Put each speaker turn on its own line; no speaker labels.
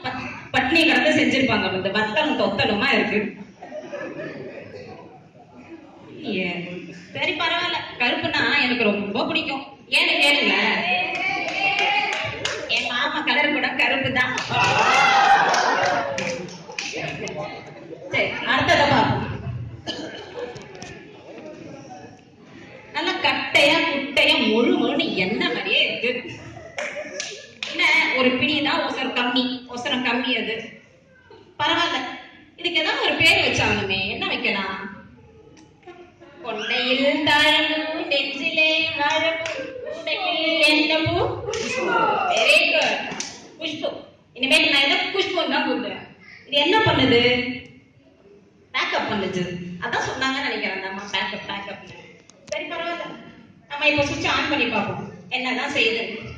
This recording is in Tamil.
பத்- பட்னி கடந்து செஞ்சிருப்பாங்க இந்த வத்தலும் தொத்தலுமா இருக்கு ஏ, சரி பரவாயில்ல கருப்புனா எனக்கு ரொம்ப பிடிக்கும் ஏன்னு கேளுங்க என் மாமா கலர் கூட கருப்பு தான் சரி அடுத்ததை பார்ப்போம் நல்லா கட்டையா குட்டையா முழு முழுன்னு என்ன மாதிரியே இருக்கு என்ன ஒரு பிடி தான் ஒசரம் கம்மி ஒசரம் கம்மி அது பரவாயில்ல இதுக்கு ஏதாவது ஒரு பேர் வச்சாலுமே என்ன வைக்கலாம் கொண்டையில் தாழம்பூ நெஞ்சிலே வாழப்பூ உடையில் என்ன பூ வெரி குட் குஷ்பு இனிமேல் நான் என்ன குஷ்பு தான் கூப்பிடுவேன் இது என்ன பண்ணுது பேக்கப் பண்ணுது அதான் சொன்னாங்கன்னு நினைக்கிறேன் அந்த அம்மா பேக்கப் பேக்கப் சரி பரவாயில்ல நம்ம இப்போ சுவிட்ச் ஆன் பண்ணி பார்ப்போம் என்னதான் செய்யுது